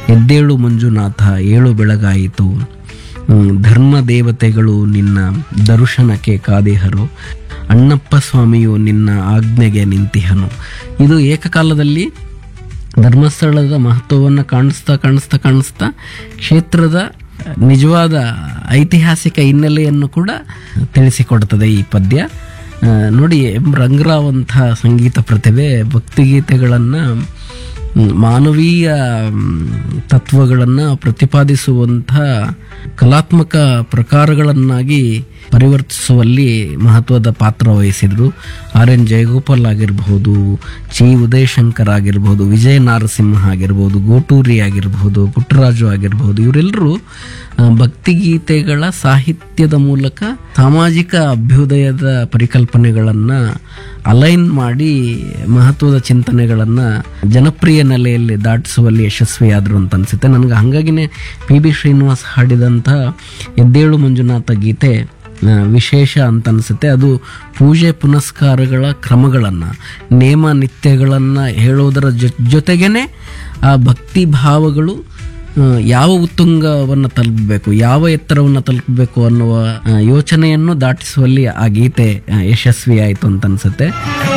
ಎದ್ದೇಳು ಮಂಜುನಾಥ ಏಳು ಬೆಳಗಾಯಿತು ಹ್ಮ್, ಧರ್ಮ ದೇವತೆಗಳು ನಿನ್ನ ದರ್ಶನಕ್ಕೆ ಕಾದಿಹರು ಅಣ್ಣಪ್ಪ ಸ್ವಾಮಿಯು ನಿನ್ನ ಆಜ್ಞೆಗೆ ನಿಂತಿಹನು ಇದು ಏಕಕಾಲದಲ್ಲಿ ಧರ್ಮಸ್ಥಳದ ಮಹತ್ವವನ್ನು ಕಾಣಿಸ್ತಾ ಕಾಣಿಸ್ತಾ ಕಾಣಿಸ್ತಾ ಕ್ಷೇತ್ರದ ನಿಜವಾದ ಐತಿಹಾಸಿಕ ಹಿನ್ನೆಲೆಯನ್ನು ಕೂಡ ತಿಳಿಸಿಕೊಡ್ತದೆ ಈ ಪದ್ಯ ಆ, ನೋಡಿ ಎಂ ರಂಗರಾವ್ ಅಂಥ ಸಂಗೀತ ಪ್ರತಿಭೆ ಭಕ್ತಿಗೀತೆಗಳನ್ನು ಮಾನವೀಯ ತತ್ವಗಳನ್ನು ಪ್ರತಿಪಾದಿಸುವಂಥ ಕಲಾತ್ಮಕ ಪ್ರಕಾರಗಳನ್ನಾಗಿ ಪರಿವರ್ತಿಸುವಲ್ಲಿ ಮಹತ್ವದ ಪಾತ್ರ ವಹಿಸಿದರು ಆರ್ ಎನ್ ಜಯಗೋಪಾಲ್ ಆಗಿರಬಹುದು ಚಿ ಉದಯಶಂಕರ್ ಆಗಿರ್ಬೋದು ವಿಜಯ ನಾರಸಿಂಹ ಆಗಿರ್ಬೋದು ಗೋಟೂರಿ ಆಗಿರಬಹುದು ಪುಟ್ಟರಾಜು ಆಗಿರಬಹುದು ಇವರೆಲ್ಲರೂ ಆ, ಭಕ್ತಿಗೀತೆಗಳ ಸಾಹಿತ್ಯದ ಮೂಲಕ ಸಾಮಾಜಿಕ ಅಭ್ಯುದಯದ ಪರಿಕಲ್ಪನೆಗಳನ್ನು ಅಲೈನ್ ಮಾಡಿ ಮಹತ್ವದ ಚಿಂತನೆಗಳನ್ನು ಜನಪ್ರಿಯ ನೆಲೆಯಲ್ಲಿ ದಾಟಿಸುವಲ್ಲಿ ಯಶಸ್ವಿಯಾದರು ಅಂತ ಅನಿಸುತ್ತೆ ನನಗೆ ಹಾಗಾಗಿನೇ ಪಿ ಬಿ ಶ್ರೀನಿವಾಸ್ ಹಾಡಿದಂಥ ಎದ್ದೇಳು ಮಂಜುನಾಥ ಗೀತೆ ಆ, ವಿಶೇಷ ಅಂತ ಅನಿಸುತ್ತೆ ಅದು ಪೂಜೆ ಪುನಸ್ಕಾರಗಳ ಕ್ರಮಗಳನ್ನು ನೇಮ ನಿತ್ಯಗಳನ್ನು ಹೇಳೋದರ ಜೊ ಜೊತೆಗೇನೆ ಆ ಭಕ್ತಿ ಭಾವಗಳು ಆ, ಯಾವ ಉತ್ತುಂಗವನ್ನು ತಲುಪಬೇಕು ಯಾವ ಎತ್ತರವನ್ನು ತಲುಪಬೇಕು ಅನ್ನುವ ಆ, ಯೋಚನೆಯನ್ನು ದಾಟಿಸುವಲ್ಲಿ ಆ ಗೀತೆ ಆ, ಯಶಸ್ವಿಯಾಯಿತು ಅಂತ ಅನಿಸುತ್ತೆ